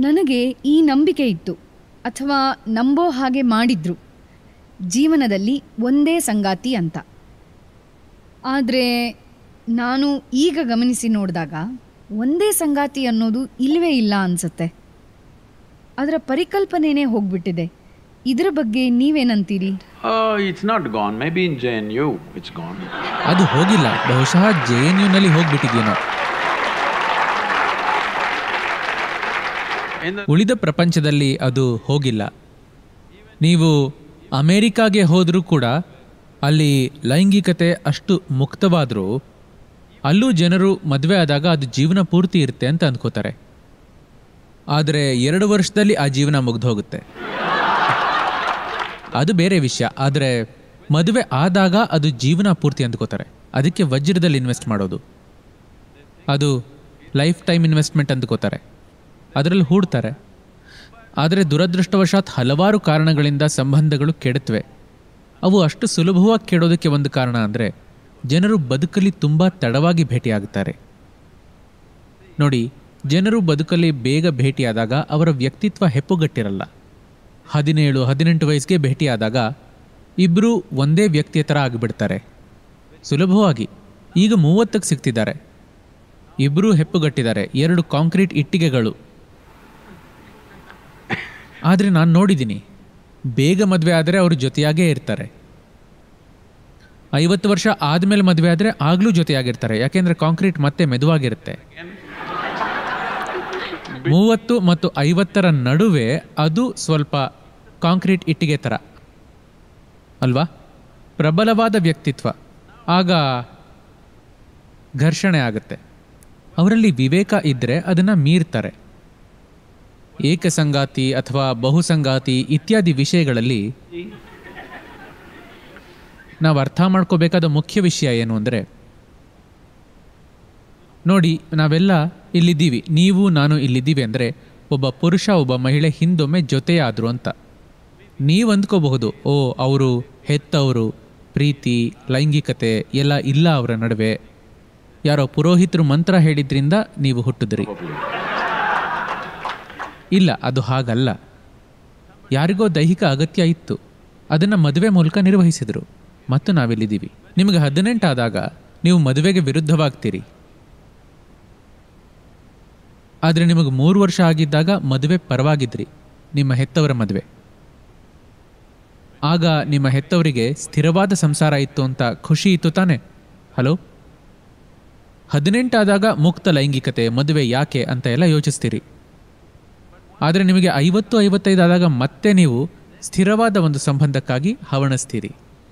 ನನಗೆ ಈ ನಂಬಿಕೆ ಇತ್ತು ಅಥವಾ ನಂಬೋ ಹಾಗೆ ಮಾಡಿದ್ರು ಜೀವನದಲ್ಲಿ ಒಂದೇ ಸಂಗಾತಿ ಅಂತ ಆದರೆ ನಾನು ಈಗ ಗಮನಿಸಿ ನೋಡಿದಾಗ ಒಂದೇ ಸಂಗಾತಿ ಅನ್ನೋದು ಇಲ್ಲವೇ ಇಲ್ಲ ಅನ್ಸುತ್ತೆ ಅದರ ಪರಿಕಲ್ಪನೆನೇ ಹೋಗ್ಬಿಟ್ಟಿದೆ ಇದರ ಬಗ್ಗೆ ನೀವೇನಂತೀರಿ Uh, it's not gone. Maybe in JNU it's gone. ಅದು ಹೋಗಿಲ್ಲ ಬಹುಶಃ ಜೆ ಎನ್ ಯುನಲ್ಲಿ ಹೋಗ್ಬಿಟ್ಟಿದ್ಯೇನೋ In the ಉಳಿದ ಪ್ರಪಂಚದಲ್ಲಿ ಅದು ಹೋಗಿಲ್ಲ ನೀವು ಅಮೇರಿಕಾಗೆ ಹೋದರೂ ಕೂಡ ಅಲ್ಲಿ ಲೈಂಗಿಕತೆ ಅಷ್ಟು ಮುಕ್ತವಾದರೂ ಅಲ್ಲೂ ಜನರು ಮದುವೆ ಆದಾಗ ಅದು ಜೀವನ ಪೂರ್ತಿ ಇರುತ್ತೆ ಅಂತ ಅಂದ್ಕೋತಾರೆ ಆದರೆ ಎರಡು ವರ್ಷದಲ್ಲಿ ಆ ಜೀವನ ಮುಗ್ದು ಹೋಗುತ್ತೆ ಅದು ಬೇರೆ ವಿಷಯ ಆದರೆ ಮದುವೆ ಆದಾಗ ಅದು ಜೀವನ ಪೂರ್ತಿ ಅಂದ್ಕೋತಾರೆ ಅದಕ್ಕೆ ವಜ್ರದಲ್ಲಿ ಇನ್ವೆಸ್ಟ್ ಮಾಡೋದು ಅದು ಲೈಫ್ ಟೈಮ್ ಇನ್ವೆಸ್ಟ್ಮೆಂಟ್ ಅಂದ್ಕೋತಾರೆ ಅದರಲ್ಲಿ ಹೂಡ್ತಾರೆ ಆದರೆ ದುರದೃಷ್ಟವಶಾತ್ ಹಲವಾರು ಕಾರಣಗಳಿಂದ ಸಂಬಂಧಗಳು ಕೆಡುತ್ತವೆ ಅವು ಅಷ್ಟು ಸುಲಭವಾಗಿ ಕೆಡೋದಕ್ಕೆ ಒಂದು ಕಾರಣ ಅಂದರೆ ಜನರು ಬದುಕಲ್ಲಿ ತುಂಬ ತಡವಾಗಿ ಭೇಟಿಯಾಗುತ್ತಾರೆ ನೋಡಿ ಜನರು ಬದುಕಲ್ಲಿ ಬೇಗ ಭೇಟಿಯಾದಾಗ ಅವರ ವ್ಯಕ್ತಿತ್ವ ಹೆಪ್ಪುಗಟ್ಟಿರಲ್ಲ ಹದಿನೇಳು ಹದಿನೆಂಟು ವಯಸ್ಸಿಗೆ ಭೇಟಿಯಾದಾಗ ಇಬ್ಬರೂ ಒಂದೇ ವ್ಯಕ್ತಿಯ ಥರ ಆಗಿಬಿಡ್ತಾರೆ ಸುಲಭವಾಗಿ ಈಗ ಮೂವತ್ತಕ್ಕೆ ಸಿಗ್ತಿದ್ದಾರೆ ಇಬ್ಬರೂ ಹೆಪ್ಪುಗಟ್ಟಿದ್ದಾರೆ ಎರಡು ಕಾಂಕ್ರೀಟ್ ಇಟ್ಟಿಗೆಗಳು ಆದರೆ ನಾನು ನೋಡಿದ್ದೀನಿ ಬೇಗ ಮದುವೆ ಆದರೆ ಅವರು ಜೊತೆಯಾಗೇ ಇರ್ತಾರೆ ಐವತ್ತು ವರ್ಷ ಆದಮೇಲೆ ಮದುವೆ ಆದರೆ ಆಗಲೂ ಜೊತೆಯಾಗಿರ್ತಾರೆ ಯಾಕೆಂದರೆ ಕಾಂಕ್ರೀಟ್ ಮತ್ತೆ ಮೆದುವಾಗಿರುತ್ತೆ ಮೂವತ್ತು ಮತ್ತು ಐವತ್ತರ ನಡುವೆ ಅದು ಸ್ವಲ್ಪ ಕಾಂಕ್ರೀಟ್ ಇಟ್ಟಿಗೆ ಥರ ಅಲ್ವಾ ಪ್ರಬಲವಾದ ವ್ಯಕ್ತಿತ್ವ ಆಗ ಘರ್ಷಣೆ ಆಗುತ್ತೆ ಅವರಲ್ಲಿ ವಿವೇಕ ಇದ್ದರೆ ಅದನ್ನು ಮೀರ್ತಾರೆ ಏಕಸಂಗಾತಿ ಅಥವಾ ಬಹುಸಂಗಾತಿ ಇತ್ಯಾದಿ ವಿಷಯಗಳಲ್ಲಿ ನಾವು ಅರ್ಥ ಮಾಡ್ಕೋಬೇಕಾದ ಮುಖ್ಯ ವಿಷಯ ಏನು ಅಂದರೆ ನೋಡಿ ನಾವೆಲ್ಲ ಇಲ್ಲಿದ್ದೀವಿ ನೀವು ನಾನು ಇಲ್ಲಿದ್ದೀವಿ ಅಂದರೆ ಒಬ್ಬ ಪುರುಷ ಒಬ್ಬ ಮಹಿಳೆ ಹಿಂದೊಮ್ಮೆ ಜೊತೆಯಾದರು ಅಂತ ನೀವು ಅಂದ್ಕೋಬಹುದು ಓ ಅವರು ಹೆತ್ತವರು ಪ್ರೀತಿ ಲೈಂಗಿಕತೆ ಎಲ್ಲ ಇಲ್ಲ ಅವರ ನಡುವೆ ಯಾರೋ ಪುರೋಹಿತರು ಮಂತ್ರ ಹೇಳಿದ್ರಿಂದ ನೀವು ಹುಟ್ಟಿದ್ರಿ ಇಲ್ಲ ಅದು ಹಾಗಲ್ಲ ಯಾರಿಗೋ ದೈಹಿಕ ಅಗತ್ಯ ಇತ್ತು ಅದನ್ನು ಮದುವೆ ಮೂಲಕ ನಿರ್ವಹಿಸಿದರು ಮತ್ತು ನಾವಿಲ್ಲಿದ್ದೀವಿ ನಿಮಗೆ ಹದಿನೆಂಟಾದಾಗ ನೀವು ಮದುವೆಗೆ ವಿರುದ್ಧವಾಗ್ತೀರಿ ಆದರೆ ನಿಮಗೆ ಮೂರು ವರ್ಷ ಆಗಿದ್ದಾಗ ಮದುವೆ ಪರವಾಗಿದ್ರಿ ನಿಮ್ಮ ಹೆತ್ತವರ ಮದುವೆ ಆಗ ನಿಮ್ಮ ಹೆತ್ತವರಿಗೆ ಸ್ಥಿರವಾದ ಸಂಸಾರ ಇತ್ತು ಅಂತ ಖುಷಿ ಇತ್ತು ತಾನೆ ಹಲೋ ಹದಿನೆಂಟಾದಾಗ ಮುಕ್ತ ಲೈಂಗಿಕತೆ ಮದುವೆ ಯಾಕೆ ಅಂತ ಎಲ್ಲ ಯೋಚಿಸ್ತೀರಿ ಆದರೆ ನಿಮಗೆ ಐವತ್ತು ಐವತ್ತೈದು ಆದಾಗ ಮತ್ತೆ ನೀವು ಸ್ಥಿರವಾದ ಒಂದು ಸಂಬಂಧಕ್ಕಾಗಿ ಹವಣಿಸ್ತೀರಿ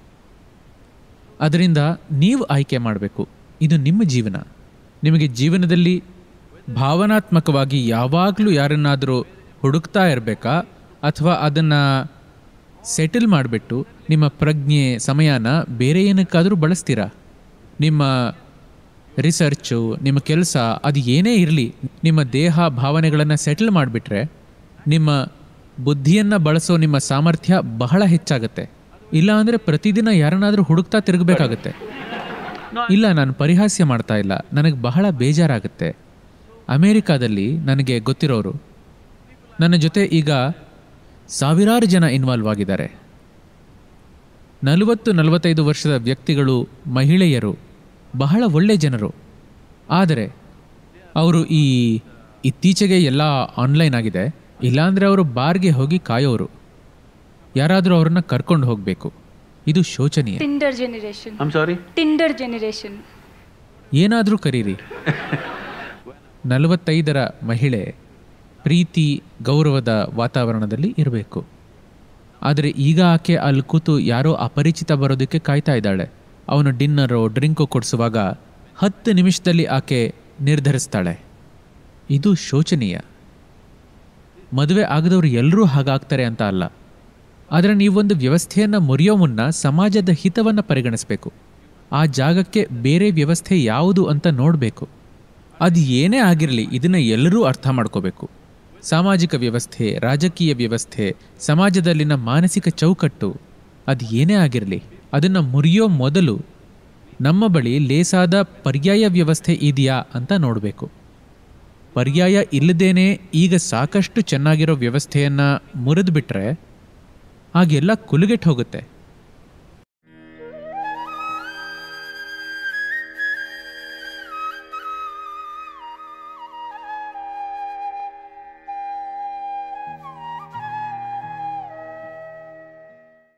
ಅದರಿಂದ ನೀವು ಆಯ್ಕೆ ಮಾಡಬೇಕು ಇದು ನಿಮ್ಮ ಜೀವನ ನಿಮಗೆ ಜೀವನದಲ್ಲಿ ಭಾವನಾತ್ಮಕವಾಗಿ ಯಾವಾಗಲೂ ಯಾರನ್ನಾದರೂ ಹುಡುಕ್ತಾ ಇರಬೇಕಾ ಅಥವಾ ಅದನ್ನು ಸೆಟಲ್ ಮಾಡಿಬಿಟ್ಟು ನಿಮ್ಮ ಪ್ರಜ್ಞೆ ಸಮಯನ ಬೇರೆ ಏನಕ್ಕಾದರೂ ಬಳಸ್ತೀರಾ ನಿಮ್ಮ ರಿಸರ್ಚು ನಿಮ್ಮ ಕೆಲಸ ಅದು ಏನೇ ಇರಲಿ ನಿಮ್ಮ ದೇಹ ಭಾವನೆಗಳನ್ನು ಸೆಟಲ್ ಮಾಡಿಬಿಟ್ರೆ ನಿಮ್ಮ ಬುದ್ಧಿಯನ್ನು ಬಳಸೋ ನಿಮ್ಮ ಸಾಮರ್ಥ್ಯ ಬಹಳ ಹೆಚ್ಚಾಗುತ್ತೆ ಇಲ್ಲ ಅಂದರೆ ಪ್ರತಿದಿನ ಯಾರನ್ನಾದರೂ ಹುಡುಕ್ತಾ ತಿರುಗಬೇಕಾಗತ್ತೆ ಇಲ್ಲ ನಾನು ಪರಿಹಾಸ್ಯ ಮಾಡ್ತಾ ಇಲ್ಲ ನನಗೆ ಬಹಳ ಬೇಜಾರಾಗುತ್ತೆ ಅಮೇರಿಕಾದಲ್ಲಿ ನನಗೆ ಗೊತ್ತಿರೋರು ನನ್ನ ಜೊತೆ ಈಗ ಸಾವಿರಾರು ಜನ ಇನ್ವಾಲ್ವ್ ಆಗಿದ್ದಾರೆ ನಲವತ್ತು ನಲವತ್ತೈದು ವರ್ಷದ ವ್ಯಕ್ತಿಗಳು ಮಹಿಳೆಯರು ಬಹಳ ಒಳ್ಳೆ ಜನರು ಆದರೆ ಅವರು ಈ ಇತ್ತೀಚೆಗೆ ಎಲ್ಲ ಆನ್ಲೈನ್ ಆಗಿದೆ ಇಲ್ಲಾಂದರೆ ಅವರು ಬಾರ್ಗೆ ಹೋಗಿ ಕಾಯೋರು ಯಾರಾದರೂ ಅವ್ರನ್ನ ಕರ್ಕೊಂಡು ಹೋಗಬೇಕು ಇದು ಶೋಚನೀಯ Tinder generation. I'm sorry? Tinder generation. ಏನಾದರೂ ಕರೀರಿ ನಲವತ್ತೈದರ ಮಹಿಳೆ ಪ್ರೀತಿ ಗೌರವದ ವಾತಾವರಣದಲ್ಲಿ ಇರಬೇಕು ಆದರೆ ಈಗ ಆಕೆ ಅಲ್ಲಿ ಕೂತು ಯಾರೋ ಅಪರಿಚಿತ ಬರೋದಕ್ಕೆ ಕಾಯ್ತಾ ಇದ್ದಾಳೆ ಅವನು ಡಿನ್ನರೋ ಡ್ರಿಂಕು ಕೊಡಿಸುವಾಗ ಹತ್ತು ನಿಮಿಷದಲ್ಲಿ ಆಕೆ ನಿರ್ಧರಿಸ್ತಾಳೆ ಇದು ಶೋಚನೀಯ ಮದುವೆ ಆಗದವರು ಎಲ್ಲರೂ ಹಾಗಾಗ್ತಾರೆ ಅಂತ ಅಲ್ಲ ಆದರೆ ನೀವೊಂದು ವ್ಯವಸ್ಥೆಯನ್ನು ಮುರಿಯೋ ಮುನ್ನ ಸಮಾಜದ ಹಿತವನ್ನು ಪರಿಗಣಿಸಬೇಕು ಆ ಜಾಗಕ್ಕೆ ಬೇರೆ ವ್ಯವಸ್ಥೆ ಯಾವುದು ಅಂತ ನೋಡಬೇಕು ಅದು ಏನೇ ಆಗಿರಲಿ ಇದನ್ನು ಎಲ್ಲರೂ ಅರ್ಥ ಮಾಡ್ಕೋಬೇಕು ಸಾಮಾಜಿಕ ವ್ಯವಸ್ಥೆ ರಾಜಕೀಯ ವ್ಯವಸ್ಥೆ ಸಮಾಜದಲ್ಲಿನ ಮಾನಸಿಕ ಚೌಕಟ್ಟು ಅದು ಏನೇ ಆಗಿರಲಿ ಅದನ್ನು ಮುರಿಯೋ ಮೊದಲು ನಮ್ಮ ಬಳಿ ಲೇಸಾದ ಪರ್ಯಾಯ ವ್ಯವಸ್ಥೆ ಇದೆಯಾ ಅಂತ ನೋಡಬೇಕು ಪರ್ಯಾಯ ಇಲ್ಲದೇನೆ ಈಗ ಸಾಕಷ್ಟು ಚೆನ್ನಾಗಿರೋ ವ್ಯವಸ್ಥೆಯನ್ನು ಮುರಿದು ಬಿಟ್ರೆ ಆಗೆಲ್ಲ ಕುಲುಗೆಟ್ಟು ಹೋಗುತ್ತೆ